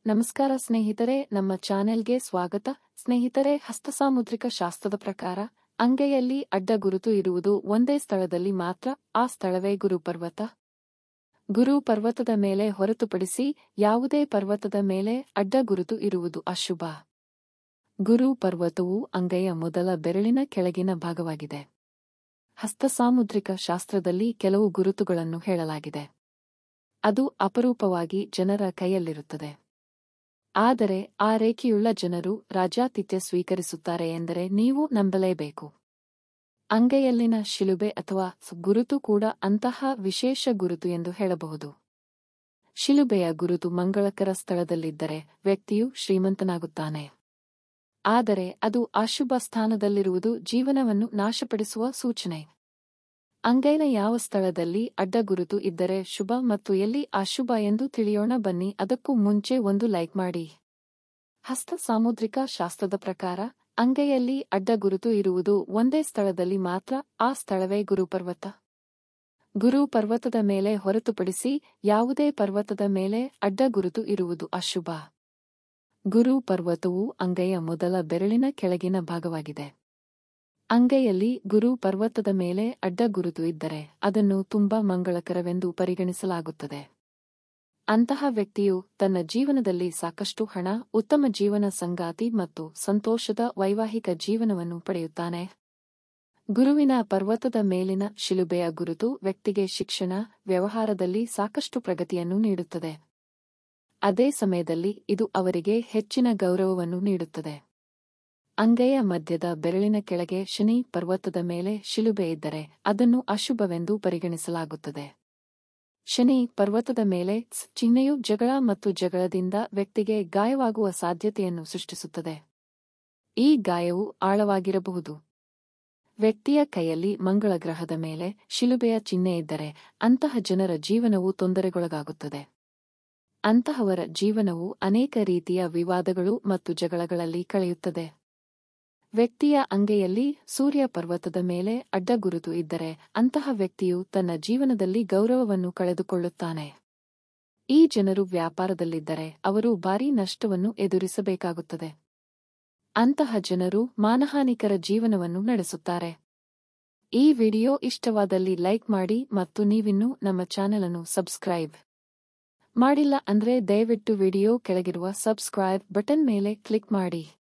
ನಮಸ್ಕಾರ ಸ್ನೇಹಿತರೆ ನಮ್ಮ ಚಾನೆಲ್ಗೆ ಸ್ವಾಗತ ಸ್ನೇಹಿತರೆ ಹಸ್ತಸಾಮುದ್ರಿಕ ಶಾಸ್ತ್ರದ ಪ್ರಕಾರ ಅಂಗೈಯಲ್ಲಿ ಅಡ್ಡ ಗುರುತು ಇರುವುದು ಒಂದೇ ಸ್ಥಳದಲ್ಲಿ ಮಾತ್ರ ಆ ಸ್ಥಳವೇ ಗುರುಪರ್ವತ ಗುರು ಪರ್ವತದ ಮೇಲೆ ಹೊರತುಪಡಿಸಿ ಯಾವುದೇ ಪರ್ವತದ ಮೇಲೆ ಅಡ್ಡ ಗುರುತು ಇರುವುದು ಅಶುಭ ಗುರು ಪರ್ವತವು ಅಂಗೈಯ ಮೊದಲ ಬೆರಳಿನ ಕೆಳಗಿನ ಭಾಗವಾಗಿದೆ ಹಸ್ತಸಾಮುದ್ರಿಕ ಶಾಸ್ತ್ರದಲ್ಲಿ ಕೆಲವು ಗುರುತುಗಳನ್ನು ಹೇಳಲಾಗಿದೆ ಅದು ಅಪರೂಪವಾಗಿ ಜನರ ಕೈಯಲ್ಲಿರುತ್ತದೆ ಆದರೆ ಆ ರೇಖೆಯುಳ್ಳ ಜನರು ರಾಜಾತಿಥ್ಯ ಸ್ವೀಕರಿಸುತ್ತಾರೆ ಎಂದರೆ ನೀವು ನಂಬಲೇಬೇಕು ಅಂಗೈಯಲ್ಲಿನ ಶಿಲುಬೆ ಅಥವಾ ಗುರುತು ಕೂಡ ಅಂತಹ ವಿಶೇಷ ಗುರುತು ಎಂದು ಹೇಳಬಹುದು ಶಿಲುಬೆಯ ಗುರುತು ಮಂಗಳಕರ ಸ್ಥಳದಲ್ಲಿದ್ದರೆ ವ್ಯಕ್ತಿಯು ಶ್ರೀಮಂತನಾಗುತ್ತಾನೆ ಆದರೆ ಅದು ಅಶುಭ ಸ್ಥಾನದಲ್ಲಿರುವುದು ಜೀವನವನ್ನು ನಾಶಪಡಿಸುವ ಸೂಚನೆ ಅಂಗೈನ ಯಾವ ಸ್ಥಳದಲ್ಲಿ ಅಡ್ಡ ಗುರುತು ಇದ್ದರೆ ಶುಭ ಮತ್ತು ಎಲ್ಲಿ ಅಶುಭ ಎಂದು ತಿಳಿಯೋಣ ಬನ್ನಿ ಅದಕ್ಕೂ ಮುಂಚೆ ಒಂದು ಲೈಕ್ ಮಾಡಿ ಹಸ್ತ ಸಾಮುದ್ರಿಕ ಶಾಸ್ತ್ರದ ಪ್ರಕಾರ ಅಂಗೈಯಲ್ಲಿ ಅಡ್ಡ ಗುರುತು ಇರುವುದು ಒಂದೇ ಸ್ಥಳದಲ್ಲಿ ಮಾತ್ರ ಆ ಸ್ಥಳವೇ ಗುರುಪರ್ವತ ಗುರು ಪರ್ವತದ ಮೇಲೆ ಹೊರತುಪಡಿಸಿ ಯಾವುದೇ ಪರ್ವತದ ಮೇಲೆ ಅಡ್ಡ ಗುರುತು ಇರುವುದು ಅಶುಭ ಗುರು ಪರ್ವತವು ಅಂಗೈಯ ಮೊದಲ ಬೆರಳಿನ ಕೆಳಗಿನ ಭಾಗವಾಗಿದೆ ಅಂಗೈಯಲ್ಲಿ ಗುರು ಪರ್ವತದ ಮೇಲೆ ಅಡ್ಡ ಗುರುತು ಇದ್ದರೆ ಅದನ್ನು ತುಂಬಾ ಮಂಗಳಕರವೆಂದು ಪರಿಗಣಿಸಲಾಗುತ್ತದೆ ಅಂತಹ ವ್ಯಕ್ತಿಯು ತನ್ನ ಜೀವನದಲ್ಲಿ ಸಾಕಷ್ಟು ಹಣ ಉತ್ತಮ ಜೀವನ ಸಂಗಾತಿ ಮತ್ತು ಸಂತೋಷದ ವೈವಾಹಿಕ ಜೀವನವನ್ನು ಪಡೆಯುತ್ತಾನೆ ಗುರುವಿನ ಪರ್ವತದ ಮೇಲಿನ ಶಿಲುಬೆಯ ಗುರುತು ವ್ಯಕ್ತಿಗೆ ಶಿಕ್ಷಣ ವ್ಯವಹಾರದಲ್ಲಿ ಸಾಕಷ್ಟು ಪ್ರಗತಿಯನ್ನು ನೀಡುತ್ತದೆ ಅದೇ ಸಮಯದಲ್ಲಿ ಇದು ಅವರಿಗೆ ಹೆಚ್ಚಿನ ಗೌರವವನ್ನು ನೀಡುತ್ತದೆ ಅಂಗೈಯ ಮಧ್ಯದ ಬೆರಳಿನ ಕೆಳಗೆ ಶನಿ ಪರ್ವತದ ಮೇಲೆ ಶಿಲುಬೆ ಇದ್ದರೆ ಅದನ್ನು ಅಶುಭವೆಂದು ಪರಿಗಣಿಸಲಾಗುತ್ತದೆ ಶನಿ ಪರ್ವತದ ಮೇಲೆ ಚಿಹ್ನೆಯು ಜಗಳ ಮತ್ತು ಜಗಳದಿಂದ ವ್ಯಕ್ತಿಗೆ ಗಾಯವಾಗುವ ಸಾಧ್ಯತೆಯನ್ನು ಸೃಷ್ಟಿಸುತ್ತದೆ ಈ ಗಾಯವು ಆಳವಾಗಿರಬಹುದು ವ್ಯಕ್ತಿಯ ಕೈಯಲ್ಲಿ ಮಂಗಳ ಗ್ರಹದ ಮೇಲೆ ಶಿಲುಬೆಯ ಚಿಹ್ನೆ ಇದ್ದರೆ ಅಂತಹ ಜನರ ಜೀವನವು ತೊಂದರೆಗೊಳಗಾಗುತ್ತದೆ ಅಂತಹವರ ಜೀವನವು ಅನೇಕ ರೀತಿಯ ವಿವಾದಗಳು ಮತ್ತು ಜಗಳಗಳಲ್ಲಿ ಕಳೆಯುತ್ತದೆ ವ್ಯಕ್ತಿಯ ಅಂಗೈಯಲ್ಲಿ ಸೂರ್ಯ ಪರ್ವತದ ಮೇಲೆ ಅಡ್ಡ ಗುರುತು ಇದ್ದರೆ ಅಂತಹ ವ್ಯಕ್ತಿಯು ತನ್ನ ಜೀವನದಲ್ಲಿ ಗೌರವವನ್ನು ಕಳೆದುಕೊಳ್ಳುತ್ತಾನೆ ಈ ಜನರು ವ್ಯಾಪಾರದಲ್ಲಿದ್ದರೆ ಅವರು ಭಾರೀ ನಷ್ಟವನ್ನು ಎದುರಿಸಬೇಕಾಗುತ್ತದೆ ಅಂತಹ ಜನರು ಮಾನಹಾನಿಕರ ಜೀವನವನ್ನು ನಡೆಸುತ್ತಾರೆ ಈ ವಿಡಿಯೋ ಇಷ್ಟವಾದಲ್ಲಿ ಲೈಕ್ ಮಾಡಿ ಮತ್ತು ನೀವಿನ್ನೂ ನಮ್ಮ ಚಾನೆಲ್ ಅನ್ನು ಸಬ್ಸ್ಕ್ರೈಬ್ ಮಾಡಿಲ್ಲ ಅಂದ್ರೆ ದಯವಿಟ್ಟು ವಿಡಿಯೋ ಕೆಳಗಿರುವ ಸಬ್ಸ್ಕ್ರೈಬ್ ಬಟನ್ ಮೇಲೆ ಕ್ಲಿಕ್ ಮಾಡಿ